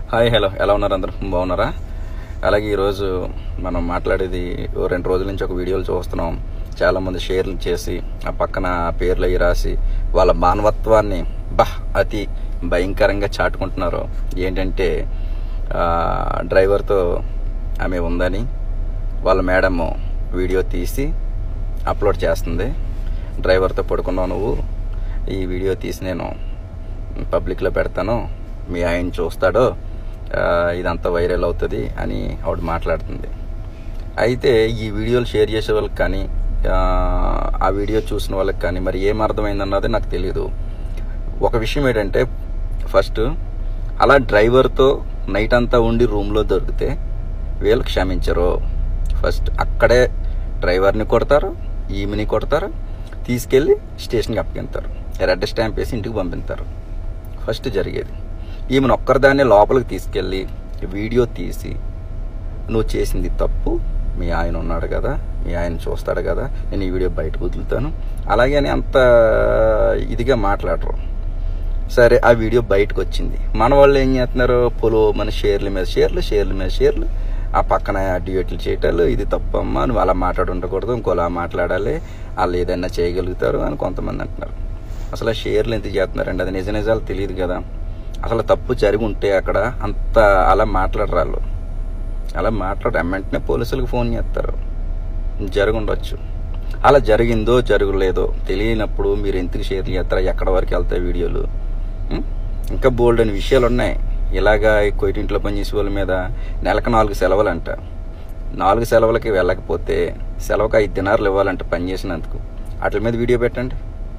Hi hello ఎలా ఉన్నారు అందరూ బాగున్నారా అలాగే ఈరోజు మనం మాట్లాడేది ఓ రెండు రోజుల నుంచి ఒక వీడియోలు చూస్తున్నాం చాలామంది షేర్లు చేసి ఆ పక్కన పేర్లు అవి రాసి వాళ్ళ మానవత్వాన్ని బహ్ అతి భయంకరంగా చాటుకుంటున్నారు ఏంటంటే ఆ, డ్రైవర్తో ఆమె ఉందని వాళ్ళ మేడమ్ వీడియో తీసి అప్లోడ్ చేస్తుంది డ్రైవర్తో పడుకున్నావు నువ్వు ఈ వీడియో తీసి నేను పబ్లిక్లో పెడతాను మీ ఆయన చూస్తాడో ఆ, ఇదంతా వైరల్ అవుతుంది అని ఆవిడ మాట్లాడుతుంది అయితే ఈ వీడియోలు షేర్ చేసే వాళ్ళకి కానీ ఆ, ఆ వీడియో చూసిన వాళ్ళకి కానీ మరి ఏం అర్థమైందన్నది నాకు తెలియదు ఒక విషయం ఏంటంటే ఫస్ట్ అలా డ్రైవర్తో నైట్ అంతా ఉండి రూమ్లో దొరికితే వీళ్ళు క్షమించరు ఫస్ట్ అక్కడే డ్రైవర్ని కొడతారు ఈమెని కొడతారు తీసుకెళ్ళి స్టేషన్కి అప్పగిస్తారు రెడ్ స్టాంప్ వేసి ఇంటికి పంపిస్తారు ఫస్ట్ జరిగేది ఈమెను ఒక్కరిదాన్ని లోపలికి తీసుకెళ్ళి వీడియో తీసి నువ్వు చేసింది తప్పు మీ ఆయన ఉన్నాడు కదా మీ ఆయన చూస్తాడు కదా నేను ఈ వీడియో బయటకు వదులుతాను అలాగే అని అంత ఇదిగా మాట్లాడరు సరే ఆ వీడియో బయటకు వచ్చింది మన వాళ్ళు ఏం చేస్తున్నారు పొలో మన షేర్ల మీద షేర్లు షేర్ల మీద షేర్లు ఆ పక్కన డ్యూయట్లు చేయటాలు ఇది తప్పమ్మా నువ్వు అలా మాట్లాడి ఉండకూడదు ఇంకోలా మాట్లాడాలి వాళ్ళు ఏదైనా చేయగలుగుతారు అని కొంతమంది అంటున్నారు అసలు ఆ షేర్లు ఎంత చేస్తున్నారండి అది నిజ నిజాలు తెలియదు కదా అసలు తప్పు జరిగి ఉంటే అక్కడ అంత అలా మాట్లాడరు వాళ్ళు అలా మాట్లాడ వెంటనే పోలీసులకు ఫోన్ చేస్తారు జరుగుండొచ్చు అలా జరిగిందో జరగలేదో తెలియనప్పుడు మీరు ఎందుకు షేర్ చేస్తారా ఎక్కడ వరకు వెళ్తాయి వీడియోలు ఉం? ఇంకా బోల్డ్ అని విషయాలు ఉన్నాయి ఇలాగా కొయిటింట్లో పనిచేసే వాళ్ళ మీద నెలకు నాలుగు సెలవులు అంట నాలుగు సెలవులకి వెళ్ళకపోతే సెలవుకి ఐదు దినార్లు ఇవ్వాలంట పని చేసినందుకు వాటి మీద వీడియో పెట్టండి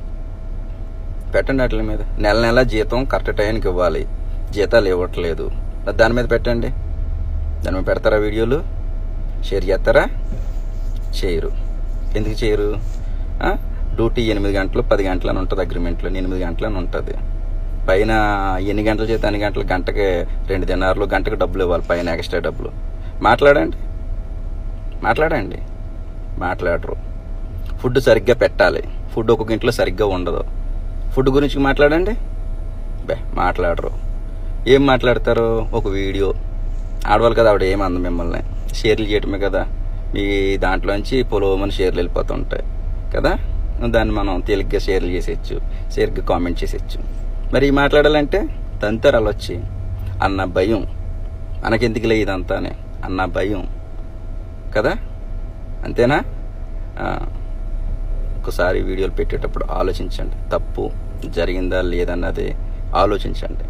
పెట్టండి వాటి మీద నెల నెల జీతం కరెక్ట్ టైంకి ఇవ్వాలి జీతాలు ఇవ్వట్లేదు దాని మీద పెట్టండి దాని మీద పెడతారా వీడియోలు షేర్ చేస్తారా చేయరు ఎందుకు చేయరు ఆ? డ్యూటీ ఎనిమిది గంటలు పది గంటలు అని ఉంటుంది అగ్రిమెంట్లో ఎనిమిది గంటలు అని ఉంటుంది పైన ఎన్ని గంటలు చేస్తే అన్ని గంటలు గంటకి రెండు దినార్లు గంటకు డబ్బులు ఇవ్వాలి పైన ఎక్స్ట్రా డబ్బులు మాట్లాడండి మాట్లాడండి మాట్లాడరు ఫుడ్ సరిగ్గా పెట్టాలి ఫుడ్ ఒక్కొక్క ఇంట్లో సరిగ్గా ఉండదు ఫుడ్ గురించి మాట్లాడండి బే మాట్లాడరు ఏం మాట్లాడతారు ఒక వీడియో ఆడవాళ్ళు కదా ఆవిడ ఏం అంది మిమ్మల్ని షేర్లు చేయటమే కదా మీ దాంట్లోంచి పొలవమని షేర్లు వెళ్ళిపోతుంటాయి కదా దాన్ని మనం తేలిగ్గా షేర్లు చేసేయచ్చు షేర్గా కామెంట్ చేసేయచ్చు మరి ఈ మాట్లాడాలంటే తంతారు అలా వచ్చి అన్న భయం మనకెందుకులే ఇదంతానే అన్న భయం కదా అంతేనా ఆ, ఒకసారి వీడియోలు పెట్టేటప్పుడు ఆలోచించండి తప్పు జరిగిందా లేదన్నది ఆలోచించండి